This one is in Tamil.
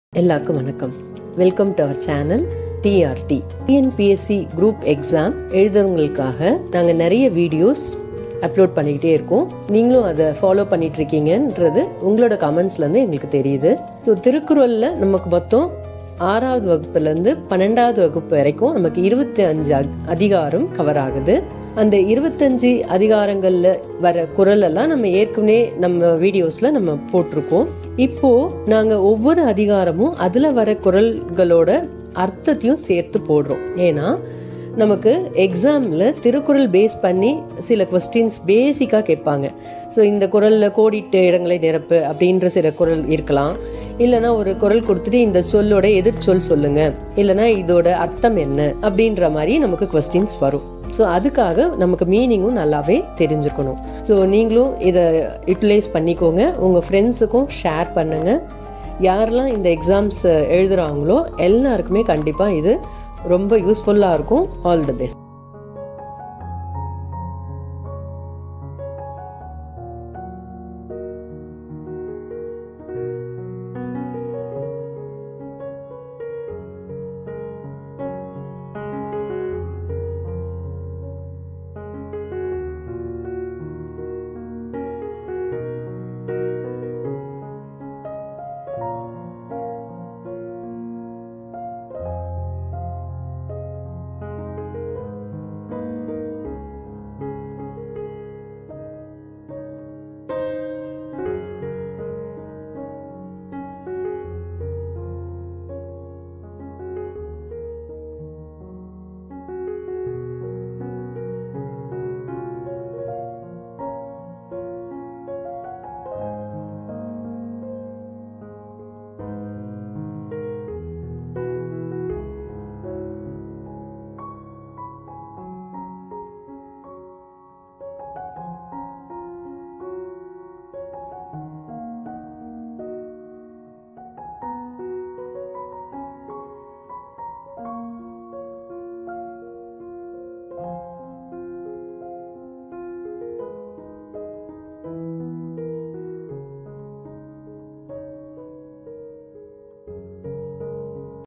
எல்லாருக்கும் வணக்கம் welcome to our channel TRT TNPSC group exam எழுதுறவங்களுக்காக நாங்கள் நிறைய வீடியோஸ் அப்லோட் பண்ணிக்கிட்டே இருக்கோம் நீங்களும் அதை ஃபாலோ பண்ணிட்டு இருக்கீங்கன்றது உங்களோட கமெண்ட்ஸ்லேருந்து எங்களுக்கு தெரியுது ஸோ திருக்குறளில் நமக்கு மொத்தம் ஆறாவது வகுப்புலேருந்து பன்னெண்டாவது வகுப்பு வரைக்கும் நமக்கு இருபத்தி அஞ்சு அதிகாரம் கவர் ஆகுது அந்த இருபத்தஞ்சு அதிகாரங்கள்ல வர குரல் எல்லாம் நம்ம ஏற்கனவே நம்ம வீடியோஸ்ல நம்ம போட்டிருக்கோம் இப்போ நாங்க ஒவ்வொரு அதிகாரமும் அதுல வர குரல்களோட அர்த்தத்தையும் சேர்த்து போடுறோம் ஏன்னா நமக்கு எக்ஸாம்ல திருக்குறள் பேஸ் பண்ணி சில கொஸ்டின்ஸ் பேசிக்காக கேட்பாங்க ஸோ இந்த குரல்ல கோடிட்டு இடங்களை நிரப்பு அப்படின்ற சில குரல் இருக்கலாம் இல்லைன்னா ஒரு குரல் கொடுத்துட்டு இந்த சொல்லோட எதிர்ச்சொல் சொல்லுங்க இல்லைன்னா இதோட அர்த்தம் என்ன அப்படின்ற மாதிரி நமக்கு கொஸ்டின்ஸ் வரும் ஸோ அதுக்காக நமக்கு மீனிங்கும் நல்லாவே தெரிஞ்சுக்கணும் ஸோ நீங்களும் இதை யூட்டிலைஸ் பண்ணிக்கோங்க உங்கள் ஃப்ரெண்ட்ஸுக்கும் ஷேர் பண்ணுங்கள் யாரெல்லாம் இந்த எக்ஸாம்ஸ் எழுதுகிறாங்களோ எல்லாருக்குமே கண்டிப்பாக இது ரொம்ப யூஸ்ஃபுல்லாக இருக்கும் ஆல் தி பெஸ்ட்